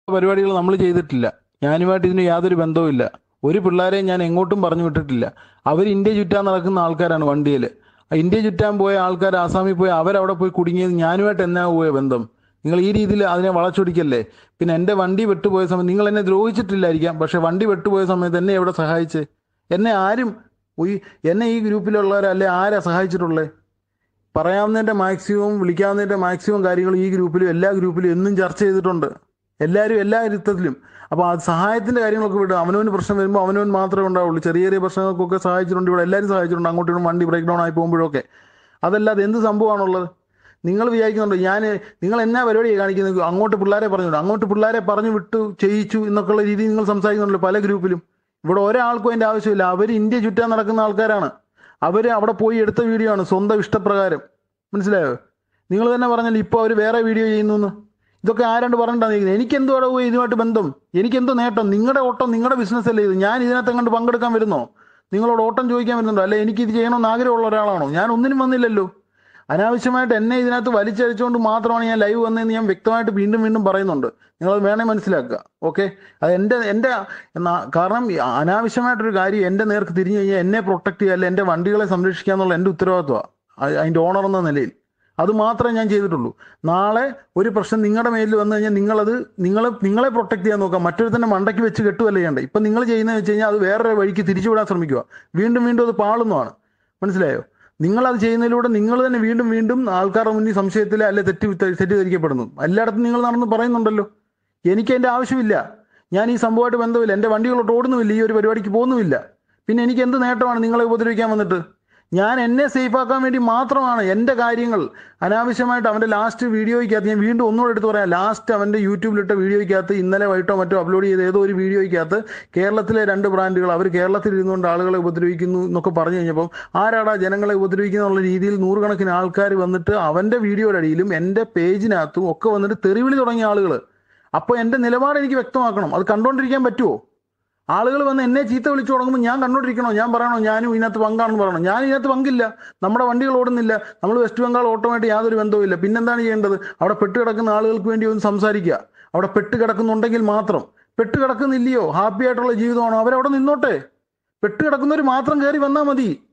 പരിപാടികൾ നമ്മൾ ചെയ്തിട്ടില്ല ഞാനുമായിട്ട് ഇതിന് യാതൊരു ബന്ധവുമില്ല ഒരു പിള്ളേരെയും ഞാൻ എങ്ങോട്ടും പറഞ്ഞു വിട്ടിട്ടില്ല അവർ ഇന്ത്യ ചുറ്റാൻ നടക്കുന്ന ആൾക്കാരാണ് വണ്ടിയിൽ ഇന്ത്യ ചുറ്റാൻ പോയ ആൾക്കാർ ആസാമിൽ പോയി അവരവിടെ പോയി കുടുങ്ങിയത് ഞാനുമായിട്ട് എന്നാ പോയ ബന്ധം നിങ്ങൾ ഈ രീതിയിൽ അതിനെ വളച്ചൊടിക്കല്ലേ പിന്നെ എൻ്റെ വണ്ടി വെട്ടുപോയ സമയത്ത് നിങ്ങൾ എന്നെ ദ്രോഹിച്ചിട്ടില്ലായിരിക്കാം പക്ഷെ വണ്ടി വെട്ടുപോയ സമയത്ത് എന്നെ എവിടെ സഹായിച്ച് എന്നെ ആരും ഈ എന്നെ ഈ ഗ്രൂപ്പിലുള്ളവരല്ലേ ആരാ സഹായിച്ചിട്ടുള്ളത് പറയാവുന്നതിൻ്റെ മാക്സിമം വിളിക്കാവുന്നതിൻ്റെ മാക്സിമം കാര്യങ്ങൾ ഈ ഗ്രൂപ്പിലും എല്ലാ ഗ്രൂപ്പിലും എന്നും ചർച്ച ചെയ്തിട്ടുണ്ട് എല്ലാവരും എല്ലാ ഇരുത്തത്തിലും അപ്പോൾ ആ സഹായത്തിൻ്റെ കാര്യങ്ങളൊക്കെ വിടുക അവനവന് പ്രശ്നം വരുമ്പോൾ അവനവൻ മാത്രമേ ഉണ്ടാവുള്ളൂ ചെറിയ ചെറിയ പ്രശ്നങ്ങൾക്കൊക്കെ സഹായിച്ചിട്ടുണ്ട് ഇവിടെ എല്ലാവരും സഹായിച്ചിട്ടുണ്ട് അങ്ങോട്ടും ഇങ്ങോട്ടും വണ്ടി ബ്രേക്ക് ഡൗൺ ആയി പോകുമ്പോഴൊക്കെ അതല്ലാതെ എന്ത് സംഭവമാണുള്ളത് നിങ്ങൾ വിചാരിക്കുന്നുണ്ടോ ഞാൻ നിങ്ങൾ എന്നാ പരിപാടി കാണിക്കുന്നത് അങ്ങോട്ട് പിള്ളേരെ പറഞ്ഞു അങ്ങോട്ട് പിള്ളേരെ പറഞ്ഞു വിട്ടു ചെയ്യിച്ചു എന്നൊക്കെയുള്ള രീതിയിൽ നിങ്ങൾ സംസാരിക്കുന്നുണ്ടല്ലോ പല ഗ്രൂപ്പിലും ഇവിടെ ഒരാൾക്കും അതിൻ്റെ ആവശ്യമില്ല അവർ ഇന്ത്യ ചുറ്റാൻ നടക്കുന്ന ആൾക്കാരാണ് അവർ അവിടെ പോയി എടുത്ത വീഡിയോ ആണ് സ്വന്തം ഇഷ്ടപ്രകാരം മനസ്സിലായോ നിങ്ങൾ തന്നെ പറഞ്ഞല്ലോ ഇപ്പോൾ അവർ വേറെ വീഡിയോ ചെയ്യുന്നു എന്ന് ഇതൊക്കെ ആരാണ്ട് പറഞ്ഞിട്ടാണ് എനിക്കെന്തോ അവിടെ പോയി ഇതുമായിട്ട് ബന്ധം എനിക്കെന്തോ നേട്ടം നിങ്ങളുടെ ഓട്ടം നിങ്ങളുടെ ബിസിനസ് അല്ലേ ഇത് ഞാൻ ഇതിനകത്ത് കണ്ട് പങ്കെടുക്കാൻ വരുന്നോ നിങ്ങളോട് ഓട്ടം ചോദിക്കാൻ വരുന്നുണ്ടോ അല്ലെ എനിക്ക് ഇത് ചെയ്യണമെന്ന് ആഗ്രഹമുള്ള ഒരാളാണോ ഞാൻ ഒന്നിനും വന്നില്ലല്ലോ അനാവശ്യമായിട്ട് എന്നെ ഇതിനകത്ത് വലിച്ചഴിച്ചുകൊണ്ട് മാത്രമാണ് ഞാൻ ലൈവ് വന്നതെന്ന് ഞാൻ വ്യക്തമായിട്ട് വീണ്ടും വീണ്ടും പറയുന്നുണ്ട് നിങ്ങളത് വേണേ മനസ്സിലാക്കുക ഓക്കെ അത് എൻ്റെ എൻ്റെ എന്നാ- കാരണം ഈ അനാവശ്യമായിട്ടൊരു കാര്യം എൻ്റെ നേർക്ക് തിരിഞ്ഞു കഴിഞ്ഞാൽ എന്നെ പ്രൊട്ടക്ട് ചെയ്യുക അല്ലെ എൻ്റെ വണ്ടികളെ സംരക്ഷിക്കുക എന്നുള്ള എൻ്റെ ഉത്തരവാദിത്വമാണ് അതിൻ്റെ ഓണർ എന്ന നിലയിൽ അത് മാത്രമേ ഞാൻ ചെയ്തിട്ടുള്ളൂ നാളെ ഒരു പ്രശ്നം നിങ്ങളുടെ മേലിൽ വന്നു കഴിഞ്ഞാൽ നിങ്ങളത് നിങ്ങൾ നിങ്ങളെ പ്രൊട്ടക്ട് ചെയ്യാൻ നോക്കുക മറ്റൊരുത്തന്നെ മണ്ടയ്ക്ക് വെച്ച് കെട്ടുകയല്ല ചെയ്യേണ്ടത് ഇപ്പം നിങ്ങൾ ചെയ്യുന്നത് വെച്ച് കഴിഞ്ഞാൽ അത് വേറൊരു വഴിക്ക് തിരിച്ചുവിടാൻ ശ്രമിക്കുക വീണ്ടും വീണ്ടും അത് പാളുന്നതാണ് മനസ്സിലായോ നിങ്ങളത് ചെയ്യുന്നതിലൂടെ നിങ്ങൾ തന്നെ വീണ്ടും വീണ്ടും ആൾക്കാരുടെ മുന്നിൽ സംശയത്തിൽ അല്ലെ തെറ്റി തെറ്റിദ്ധരിക്കപ്പെടുന്നു എല്ലായിടത്തും നിങ്ങൾ നടന്ന് പറയുന്നുണ്ടല്ലോ എനിക്ക് അതിൻ്റെ ആവശ്യമില്ല ഞാൻ ഈ സംഭവമായിട്ട് ബന്ധമില്ല എൻ്റെ വണ്ടികളോട്ട് ഓടുന്നുമില്ല ഈ ഒരു പരിപാടിക്ക് പോകുന്നുമില്ല പിന്നെ എനിക്ക് എന്ത് നേട്ടമാണ് നിങ്ങളെ ഉപദ്രവിക്കാൻ വന്നിട്ട് ഞാൻ എന്നെ സേഫ് ആക്കാൻ വേണ്ടി മാത്രമാണ് എൻ്റെ കാര്യങ്ങൾ അനാവശ്യമായിട്ട് അവൻ്റെ ലാസ്റ്റ് വീഡിയോയ്ക്കകത്ത് ഞാൻ വീണ്ടും ഒന്നുകൂടെ എടുത്ത് പറയാം ലാസ്റ്റ് അവൻ്റെ യൂട്യൂബിലിട്ട വീഡിയോയ്ക്കകത്ത് ഇന്നലെ വൈകിട്ടോ മറ്റോ അപ്ലോഡ് ചെയ്ത ഏതോ ഒരു വീഡിയോയ്ക്കകത്ത് കേരളത്തിലെ രണ്ട് ബ്രാൻഡുകൾ അവർ കേരളത്തിൽ ഇരുന്നുകൊണ്ട് ആളുകളെ ഉപദ്രവിക്കുന്നു എന്നൊക്കെ പറഞ്ഞു കഴിഞ്ഞപ്പം ആരാടാ ജനങ്ങളെ ഉപദ്രവിക്കുന്ന എന്നുള്ള രീതിയിൽ നൂറുകണക്കിന് ആൾക്കാർ വന്നിട്ട് അവൻ്റെ വീഡിയോയുടെ അടിയിലും എൻ്റെ പേജിനകത്തും ഒക്കെ വന്നിട്ട് തെറിവിളി തുടങ്ങിയ ആളുകൾ അപ്പോൾ എൻ്റെ നിലപാട് എനിക്ക് വ്യക്തമാക്കണം അത് കണ്ടുകൊണ്ടിരിക്കാൻ പറ്റുമോ ആളുകൾ വന്ന് എന്നെ ചീത്ത വിളിച്ചു തുടങ്ങുമ്പോൾ ഞാൻ കണ്ടോണ്ടിരിക്കണോ ഞാൻ പറയണോ ഞാനും ഇതിനകത്ത് പങ്കാണെന്ന് പറയണോ ഞാൻ ഇതിനകത്ത് പങ്കില്ല നമ്മുടെ വണ്ടികൾ ഓടുന്നില്ല നമ്മൾ വെസ്റ്റ് ബംഗാൾ ഓട്ടോമായിട്ട് യാതൊരു ബന്ധവുമില്ല പിന്നെന്താണ് ചെയ്യേണ്ടത് അവിടെ പെട്ട് കിടക്കുന്ന ആളുകൾക്ക് വേണ്ടി ഒന്ന് സംസാരിക്കുക അവിടെ പെട്ട് കിടക്കുന്നുണ്ടെങ്കിൽ മാത്രം പെട്ട് കിടക്കുന്നില്ലയോ ഹാപ്പി ആയിട്ടുള്ള ജീവിതമാണോ അവരവിടെ നിന്നോട്ടെ പെട്ട് കിടക്കുന്നവർ മാത്രം കയറി വന്നാൽ മതി